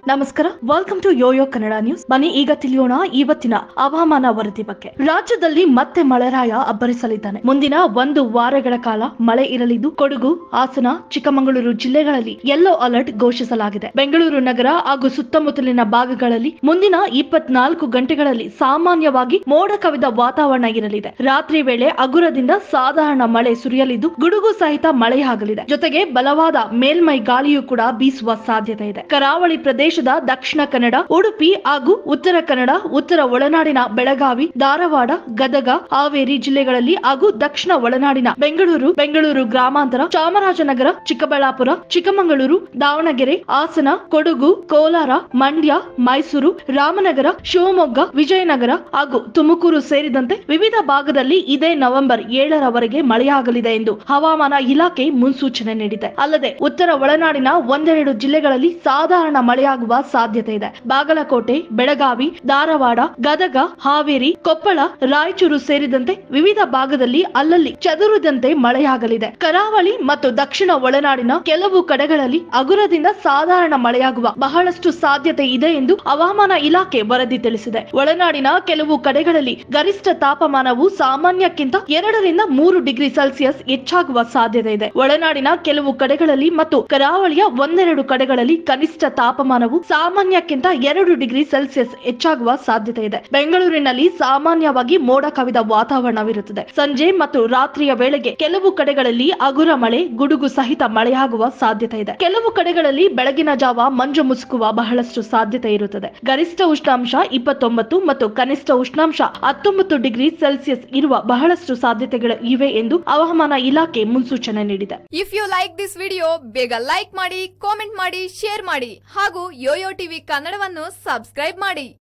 ನಮಸ್ಕಾರ welcome to Yoyo Kannada news ಬನ್ನಿ ಈಗ ತಿಳಿಯೋಣ ಇವತ್ತಿನ ಹವಾಮಾನ ವರದಿ ಬಗ್ಗೆ ರಾಜ್ಯದಲ್ಲಿ ಮತ್ತೆ ಮಳೆರಾಯ ಅಬ್ಬರಿಸಲಿದ್ದಾನೆ ಮುಂದಿನ ಒಂದು ವಾರಗಳ ಕಾಲ ಮಳೆ ಇರಲಿದ್ದು ಕೊಡಗು ಹಾಸನ ಚಿಕ್ಕಮಗಳೂರು ಜಿಲ್ಲೆಗಳಲ್ಲಿ ಯೆಲ್ಲೋ ಅಲರ್ಟ್ ಘೋಷಿಸಲಾಗಿದೆ ಬೆಂಗಳೂರು ನಗರ ಹಾಗೂ ಸುತ್ತಮುತ್ತಲಿನ ಭಾಗಗಳಲ್ಲಿ ಮುಂದಿನ ಇಪ್ಪತ್ನಾಲ್ಕು ಗಂಟೆಗಳಲ್ಲಿ ಸಾಮಾನ್ಯವಾಗಿ ಮೋಡ ಕವಿದ ವಾತಾವರಣ ಇರಲಿದೆ ರಾತ್ರಿ ವೇಳೆ ಹಗುರದಿಂದ ಸಾಧಾರಣ ಮಳೆ ಸುರಿಯಲಿದ್ದು ಗುಡುಗು ಸಹಿತ ಮಳೆಯಾಗಲಿದೆ ಜೊತೆಗೆ ಬಲವಾದ ಮೇಲ್ಮೈ ಗಾಳಿಯೂ ಕೂಡ ಬೀಸುವ ಸಾಧ್ಯತೆ ಇದೆ ಕರಾವಳಿ ಪ್ರದೇಶದ ದಕ್ಷಿಣ ಕನ್ನಡ ಉಡುಪಿ ಹಾಗೂ ಉತ್ತರ ಕನ್ನಡ ಉತ್ತರ ಒಳನಾಡಿನ ಬೆಳಗಾವಿ ಧಾರವಾಡ ಗದಗ ಹಾವೇರಿ ಜಿಲ್ಲೆಗಳಲ್ಲಿ ಹಾಗೂ ದಕ್ಷಿಣ ಒಳನಾಡಿನ ಬೆಂಗಳೂರು ಬೆಂಗಳೂರು ಗ್ರಾಮಾಂತರ ಚಾಮರಾಜನಗರ ಚಿಕ್ಕಬಳ್ಳಾಪುರ ಚಿಕ್ಕಮಗಳೂರು ದಾವಣಗೆರೆ ಹಾಸನ ಕೊಡಗು ಕೋಲಾರ ಮಂಡ್ಯ ಮೈಸೂರು ರಾಮನಗರ ಶಿವಮೊಗ್ಗ ವಿಜಯನಗರ ಹಾಗೂ ತುಮಕೂರು ಸೇರಿದಂತೆ ವಿವಿಧ ಭಾಗದಲ್ಲಿ ಇದೇ ನವೆಂಬರ್ ಏಳರವರೆಗೆ ಮಳೆಯಾಗಲಿದೆ ಎಂದು ಹವಾಮಾನ ಇಲಾಖೆ ಮುನ್ಸೂಚನೆ ನೀಡಿದೆ ಅಲ್ಲದೆ ಉತ್ತರ ಒಳನಾಡಿನ ಒಂದೆರಡು ಜಿಲ್ಲೆಗಳಲ್ಲಿ ಸಾಧಾರಣ ಮಳೆಯಾಗುವ ಸಾಧ್ಯತೆ ಇದೆ ಬಾಗಲಕೋಟೆ ಬೆಳಗಾವಿ ಧಾರವಾಡ ಗದಗ ಹಾವೇರಿ ಕೊಪ್ಪಳ ರಾಯಚೂರು ಸೇರಿದಂತೆ ವಿವಿಧ ಭಾಗದಲ್ಲಿ ಅಲ್ಲಲ್ಲಿ ಚದುರಿದಂತೆ ಮಳೆಯಾಗಲಿದೆ ಕರಾವಳಿ ಮತ್ತು ದಕ್ಷಿಣ ಒಳನಾಡಿನ ಕೆಲವು ಕಡೆಗಳಲ್ಲಿ ಹಗುರದಿಂದ ಸಾಧಾರಣ ಮಳೆಯಾಗುವ ಬಹಳಷ್ಟು ಸಾಧ್ಯತೆ ಇದೆ ಎಂದು ಹವಾಮಾನ ಇಲಾಖೆ ವರದಿ ತಿಳಿಸಿದೆ ಒಳನಾಡಿನ ಕೆಲವು ಕಡೆಗಳಲ್ಲಿ ಗರಿಷ್ಠ ತಾಪಮಾನವು ಸಾಮಾನ್ಯಕ್ಕಿಂತ ಎರಡರಿಂದ ಮೂರು ಡಿಗ್ರಿ ಸೆಲ್ಸಿಯಸ್ ಹೆಚ್ಚಾಗುವ ಸಾಧ್ಯತೆ ಇದೆ ಒಳನಾಡಿನ ಕೆಲವು ಕಡೆಗಳಲ್ಲಿ ಮತ್ತು ಕರಾವಳಿಯ ಒಂದೆರಡು ಕಡೆಗಳಲ್ಲಿ ಕನಿಷ್ಠ ತಾಪಮಾನವು ಸಾಮಾನ್ಯಕ್ಕಿಂತ ಎರಡು ಡಿಗ್ರಿ ಸೆಲ್ಸಿಯಸ್ ಹೆಚ್ಚಾಗುವ ಸಾಧ್ಯತೆ ಇದೆ ಬೆಂಗಳೂರಿನಲ್ಲಿ ಸಾಮಾನ್ಯವಾಗಿ ಮೋಡ ಕವಿದ ವಾತಾವರಣವಿರುತ್ತದೆ ಸಂಜೆ ಮತ್ತು ರಾತ್ರಿಯ ವೇಳೆಗೆ ಕೆಲವು ಕಡೆಗಳಲ್ಲಿ ಹಗುರ ಮಳೆ ಗುಡುಗು ಸಹಿತ ಮಳೆಯಾಗುವ ಸಾಧ್ಯತೆ ಇದೆ ಕೆಲವು ಕಡೆಗಳಲ್ಲಿ ಬೆಳಗಿನ ಜಾವ ಮಂಜು ಮುಸುಕುವ ಬಹಳಷ್ಟು ಸಾಧ್ಯತೆ ಇರುತ್ತದೆ ಗರಿಷ್ಠ ಉಷ್ಣಾಂಶ ಇಪ್ಪತ್ತೊಂಬತ್ತು ಮತ್ತು ಕನಿಷ್ಠ ಉಷ್ಣಾಂಶ ಹತ್ತೊಂಬತ್ತು ಡಿಗ್ರಿ ಸೆಲ್ಸಿಯಸ್ ಇರುವ ಬಹಳಷ್ಟು ಸಾಧ್ಯತೆಗಳು ಇವೆ ಎಂದು ಹವಾಮಾನ ಇಲಾಖೆ ಮುನ್ಸೂಚನೆ ನೀಡಿದೆ if you like this video ಬೇಗ ಲೈಕ್ ಮಾಡಿ ಕಾಮೆಂಟ್ ಮಾಡಿ ಶೇರ್ ಮಾಡಿ ಹಾಗೂ ಯೋಯೋ ಟಿವಿ ಕನ್ನಡವನ್ನು ಸಬ್ಸ್ಕ್ರೈಬ್ ಮಾಡಿ